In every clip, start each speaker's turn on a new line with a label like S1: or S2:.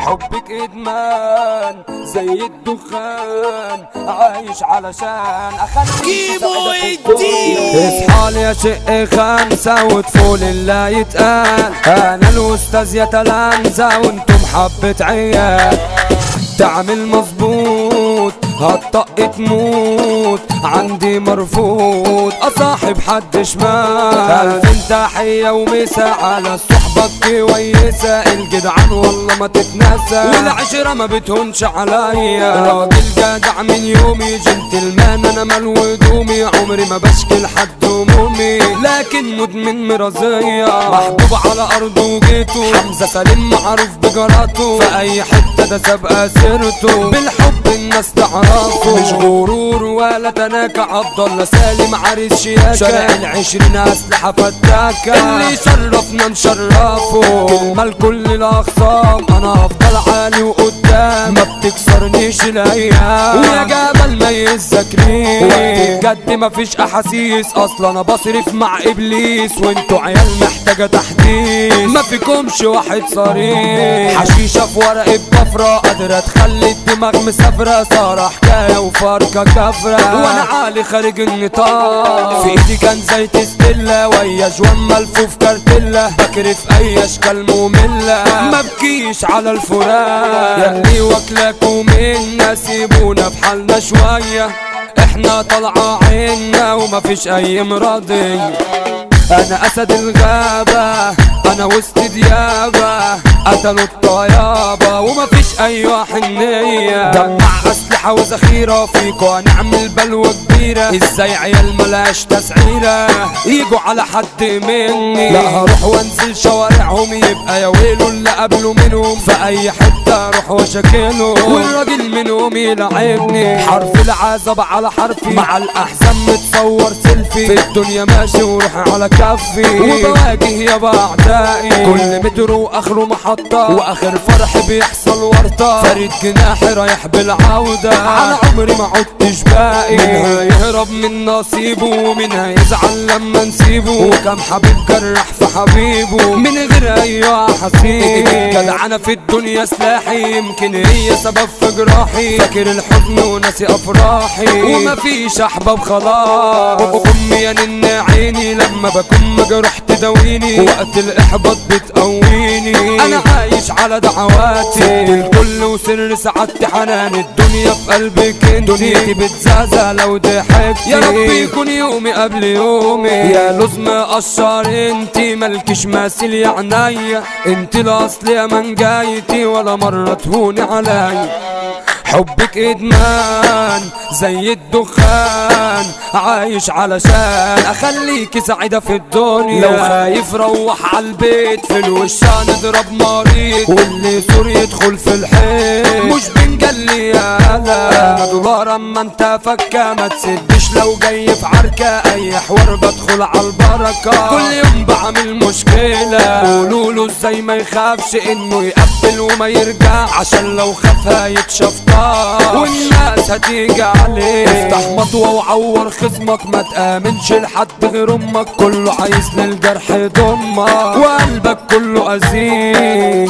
S1: حبك ادمان زي الدخان عايش علشان اخليك
S2: جيبوا
S1: سعيدة في
S2: الدين.
S1: الدنيا. اصحى لي يا شق خمسة وطفول لا يتقال انا الاستاذ يا تلامذة وانتم حبة عيال تعمل مظبوط هالطق تموت عندي مرفوض اصاحب حد شمال الف تحية ومسا على الصحبة كويسة الجدعان والله ما تتنسى والعشرة ما بتهونش عليا راجل جدع من يومي جنتلمان انا مال هدومي عمري ما بشكي لحد همومي لكن مدمن مرضية محبوب على ارضه وجيته حمزة سليم معروف بجراته في اي حتة ده سابقة سيرته بالحب الناس تعرفه مش غرور ولا تناكة عبد الله سالم عريس شياكة شارع العشرين اسلحة فتاكة اللي شرفنا نشرفه كلمة لكل الاخصام انا افضل عالي وقدام ما بتكسرنيش الايام ويا جبل ما يذكرين وقت الجد مفيش احاسيس اصلا انا بصرف مع ابليس وانتوا عيال محتاجة تحديث ما فيكمش واحد صريح حشيشة في ورقة بفرة قادرة تخلي الدماغ مسافرة صار حكاية وفركة كفرة وانا عالي خارج النطاق في ايدي كان زيت ستيلا ويا جوان ملفوف كارتيلا بكري في اي اشكال مملة ما بكيش على الفراق ياللي واكلاكوا منا سيبونا في حالنا شوية احنا طالعة عنا ومفيش اي مرضية انا اسد الغابة انا وسط ديابة قتلوا الطيابة ومفيش اي حنية جمع اسلحة وذخيرة فيكو هنعمل بلوة كبيرة ازاي عيال ملاش تسعيرة يجوا على حد مني لا هروح وانزل شوارعهم يبقى يا ويلو اللي قبله منهم في اي حتة اروح واشكله والراجل منهم يلعبني حرف العذاب على حرفي مع الاحزان متصور سيلفي في الدنيا ماشي وروحي على كفي وبواجه يا اعدائي كل متر واخره محطة واخر فرح بيحصل ورطة فريد جناحي رايح بالعودة على عمري ما عدتش باقي منها يهرب من نصيبه ومنها يزعل لما نسيبه وكم حبيب جرح في حبيبه من غير اي احاسيس جدعانة في الدنيا سلاحي يمكن هي سبب في جراحي فاكر الحزن وناسي افراحي ومفيش احباب خلاص امي يا نن عيني لما بكون مجروح تداويني وقت الاحباط بتقويني انا عايش على دعواتي الكل وسر سعادتي حنان الدنيا في قلبك انت دنيتي بتزازى لو ضحكتي يا رب يكون يومي قبل يومي يا لوز مقشر انتي مالكش ماسل يا عينيا انتي الاصل يا من جايتي ولا مرة تهوني عليا حبك ادمان زي الدخان عايش علشان اخليكي سعيدة في الدنيا لو خايف روح عالبيت في الوشان اضرب مريض واللي سور يدخل في الحيط مش بنجلي يالا انا دولار اما انت فكة ما تسدش لو جاي في عركة اي حوار بدخل عالبركة كل يوم بعمل مشكلة قولوله ازاي ما يخافش انه يقبل وما يرجع عشان لو خاف هيتشاف طار والناس هتيجي عليه افتح مطوة وعور خصمك ما تآمنش لحد غير امك كله عايز للجرح يضمك وقلبك كله أذيه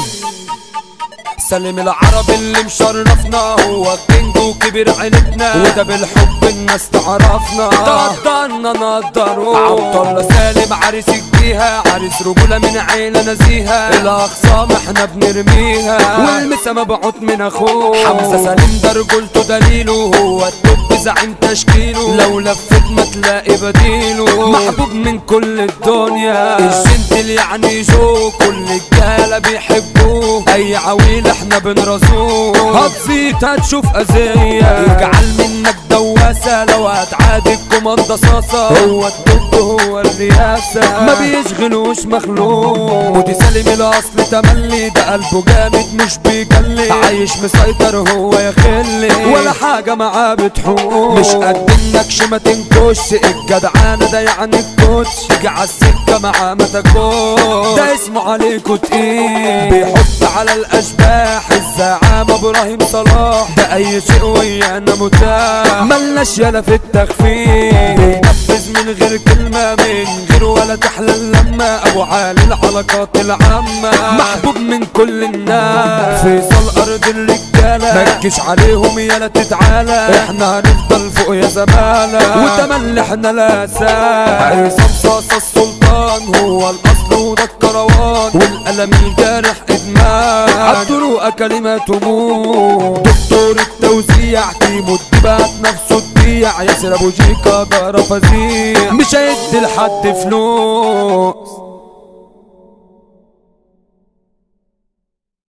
S1: سلم العرب اللي مشرفنا هو الكينج وكبير عيلتنا وده بالحب الناس تعرفنا قدرنا نقدره عبد الله سالم عريس الجيهة عريس رجولة من عيلة نزيهة الأخصام احنا بنرميها والمسا مبعوث من أخوه حمزة سليم ده رجولته دليله هو التوب زعيم تشكيله لو لفت ما تلاقي بديله محبوب من كل الدنيا الجنتل يعني جو كل الجالة بيحبوه أي عويل احنا بنرزوه هتزيد هتشوف أذية يجعل منك دواسة لو هتعادي الكوماندا صاصة هو التوب هو الرئاسة ما بيشغلوش مخلوق ودي سالم الأصل تملي ده قلبه جامد مش بيجلي عايش مسيطر هو يا خلي ولا حاجة معاه بتحوق مش قد النكش ما تنكش الجدعانة ده يعني الكوتش تيجي عالسكة معاه ما تاكلش ده اسمه عليكوا تقيل بيحط على الأشباح الزعامة ابراهيم صلاح ده اي شيء ويانا متاح ملناش يالا في التخفيف بينفذ من غير كلمة من غير ولا تحلى اللمة ابو علي الحلقات العامة محبوب من كل الناس فيصل ارض الرجالة متجيش عليهم يالا تتعالى احنا هنفضل فوق يا زمالة وتملي احنا لا عصام صاصة السلطان هو الاصل وده الكروان والقلم الجارح ادمان عالطرق كلمة موت دكتور التوزيع تيمو الدبات نفسه تبيع ياسر ابو جيكا جارة فزيع مش هيدي لحد فلوس